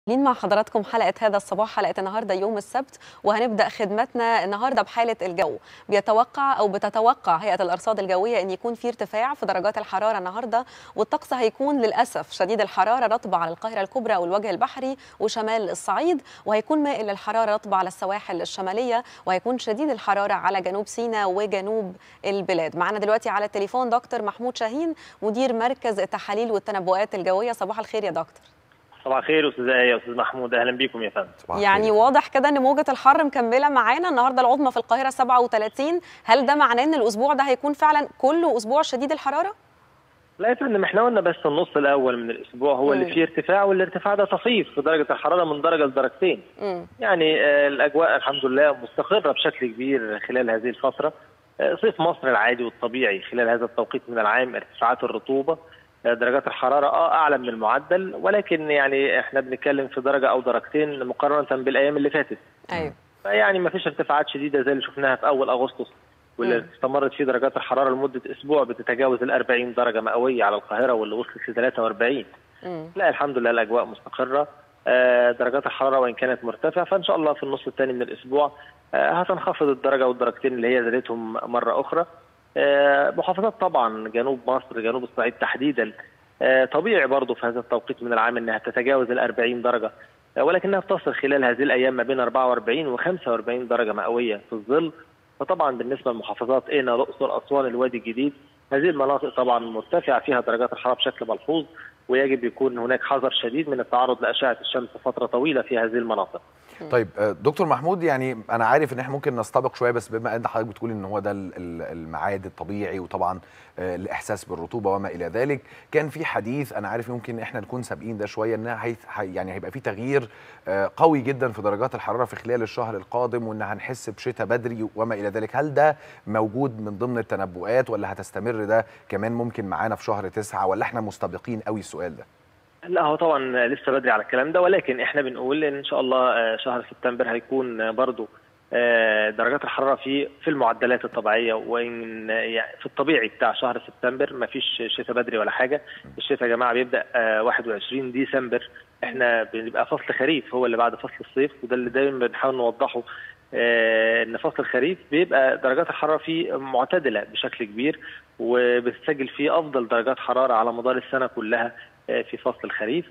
مكملين مع حضراتكم حلقة هذا الصباح حلقة النهاردة يوم السبت وهنبدأ خدمتنا النهاردة بحالة الجو بيتوقع أو بتتوقع هيئة الأرصاد الجوية أن يكون في ارتفاع في درجات الحرارة النهاردة والطقس هيكون للأسف شديد الحرارة رطبة على القاهرة الكبرى والوجه البحري وشمال الصعيد وهيكون مائل للحرارة رطبة على السواحل الشمالية وهيكون شديد الحرارة على جنوب سيناء وجنوب البلاد معنا دلوقتي على التليفون دكتور محمود شاهين مدير مركز التحاليل والتنبؤات الجوية صباح الخير يا دكتور صباح الخير استاذ ايه يا استاذ محمود اهلا بيكم يا فندم يعني واضح كده ان موجه الحر مكمله معانا النهارده العظمى في القاهره 37 هل ده معناه ان الاسبوع ده هيكون فعلا كله اسبوع شديد الحراره لا يا فندم احنا قلنا بس النص الاول من الاسبوع هو اللي فيه ارتفاع والارتفاع ده طفيف في درجه الحراره من درجه لدرجتين مم. يعني آه، الاجواء الحمد لله مستقره بشكل كبير خلال هذه الفتره آه، صيف مصر العادي والطبيعي خلال هذا التوقيت من العام ارتفاعات الرطوبه آه، درجات الحراره اه اعلى من المعدل ولكن يعني احنا بنتكلم في درجه او درجتين مقارنه بالايام اللي فاتت ايوه فيعني ما فيش ارتفاعات شديده زي اللي شفناها في اول اغسطس واللي مم. استمرت فيه درجات الحراره لمده اسبوع بتتجاوز ال 40 درجه مئويه على القاهره واللي وصلت ل 43 مم. لا الحمد لله الاجواء مستقره آه، درجات الحراره وان كانت مرتفعه فان شاء الله في النص الثاني من الاسبوع آه، هتنخفض الدرجه والدرجتين اللي هي زادتهم مره اخرى آه، محافظات طبعا جنوب مصر جنوب الصعيد تحديدا آه، طبيعي برضه في هذا التوقيت من العام انها تتجاوز ال 40 درجه آه، ولكنها بتصل خلال هذه الايام ما بين 44 و 45 درجه مئويه في الظل فطبعا بالنسبه لمحافظات قنا الاقصر اسوان الوادي الجديد هذه المناطق طبعا مرتفعه فيها درجات الحراره بشكل ملحوظ ويجب يكون هناك حذر شديد من التعرض لاشعه الشمس فتره طويله في هذه المناطق. طيب آه، دكتور محمود يعني انا عارف ان احنا ممكن نستبق شويه بس بما ان حضرتك بتقول ان هو ده ال- ال- الميعاد الطبيعي وطبعا آه، الاحساس بالرطوبه وما الى ذلك كان في حديث انا عارف يمكن احنا نكون سابقين ده شويه ان هي هي- يعني هيبقى في تغيير آه، قوي جدا في درجات الحراره في خلال الشهر القادم وان هنحس بشتاء بدري وما الى ذلك هل ده موجود من ضمن التنبؤات ولا هتستمر ده كمان ممكن معانا في شهر تسعة ولا احنا مستبقين قوي السؤال ده لا هو طبعا لسه بدري على الكلام ده ولكن احنا بنقول ان شاء الله آه، شهر سبتمبر هيكون آه، برضو آه، درجات الحراره فيه في المعدلات الطبيعيه وان آه، يعني في الطبيعي بتاع شهر سبتمبر ما فيش شتاء بدري ولا حاجه الشتاء يا جماعه بيبدا آه، 21 ديسمبر احنا بنبقى فصل خريف هو اللي بعد فصل الصيف وده اللي دايما بنحاول نوضحه آه، ان فصل الخريف بيبقى درجات الحراره فيه معتدله بشكل كبير وبتسجل فيه افضل درجات حراره على مدار السنه كلها آه، في فصل الخريف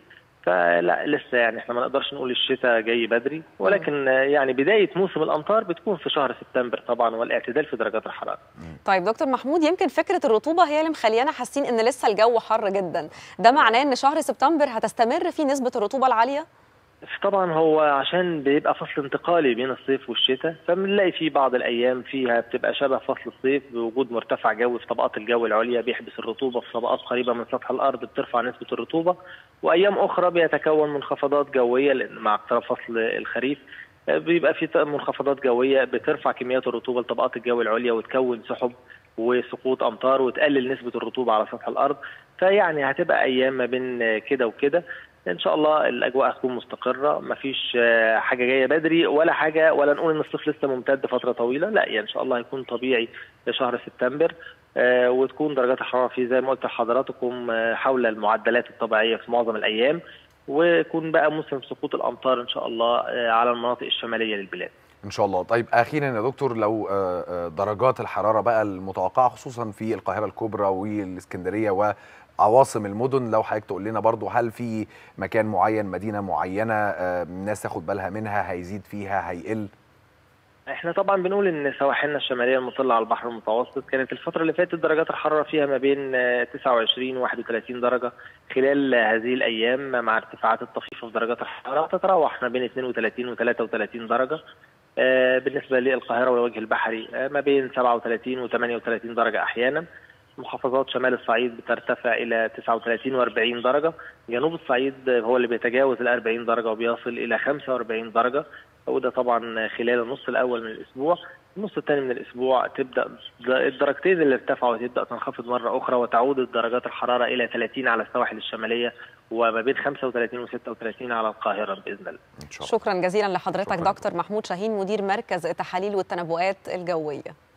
فلا لسه يعني احنا ما نقدرش نقول الشتاء جاي بدري ولكن آه، يعني بدايه موسم الامطار بتكون في شهر سبتمبر طبعا والاعتدال في درجات الحراره طيب دكتور محمود يمكن فكره الرطوبه هي اللي مخليانا حاسين ان لسه الجو حر جدا ده معناه ان شهر سبتمبر هتستمر فيه نسبه الرطوبه العاليه طبعا هو عشان بيبقى فصل انتقالي بين الصيف والشتاء فبنلاقي في بعض الايام فيها بتبقى شبه فصل الصيف بوجود مرتفع جوي في طبقات الجو العليا بيحبس الرطوبه في طبقات قريبه من سطح الارض بترفع نسبه الرطوبه وايام اخرى بيتكون منخفضات جويه لان مع اقتراب فصل الخريف آه، بيبقى في منخفضات جويه بترفع كميات الرطوبه لطبقات الجو العليا وتكون سحب وسقوط امطار وتقلل نسبه الرطوبه على سطح الارض فيعني هتبقى ايام ما بين آه، كده وكده ان شاء الله الاجواء هتكون مستقره مفيش آه، حاجه جايه بدري ولا حاجه ولا نقول ان الصيف لسه ممتد فتره طويله لا يعني ان شاء الله هيكون طبيعي في شهر سبتمبر آه، وتكون درجات الحراره فيه زي ما قلت لحضراتكم آه، حول المعدلات الطبيعيه في معظم الايام ويكون بقى موسم سقوط الامطار ان شاء الله آه، على المناطق الشماليه للبلاد ان شاء الله طيب اخيرا يا دكتور لو آه، آه، درجات الحراره بقى المتوقعه خصوصا في القاهره الكبرى والاسكندريه وعواصم المدن لو حضرتك تقول لنا برضو هل في مكان معين مدينه معينه آه، الناس تاخد بالها منها هيزيد فيها هيقل احنا طبعا بنقول ان سواحلنا الشماليه المطله على البحر المتوسط كانت الفتره اللي فاتت درجات الحراره فيها ما بين آه، 29 و 31 درجه خلال هذه الايام مع ارتفاعات الطفيفه في درجات الحراره تتراوح ما بين 32 و 33 درجه آه، بالنسبه للقاهره والوجه البحري آه، ما بين 37 و 38 درجه احيانا محافظات شمال الصعيد بترتفع الى 39 و 40 درجه جنوب الصعيد هو اللي بيتجاوز ال 40 درجه وبيصل الى 45 درجه وده طبعا خلال النص الاول من الاسبوع النص الثاني من الاسبوع تبدا الدرجتين اللي ارتفعوا تبدا تنخفض مره اخرى وتعود درجات الحراره الى 30 على السواحل الشماليه وما بين 35 و 36 على القاهره باذن الله ان شاء الله شكرا جزيلا لحضرتك شكراً. دكتور محمود شاهين مدير مركز التحاليل والتنبؤات الجويه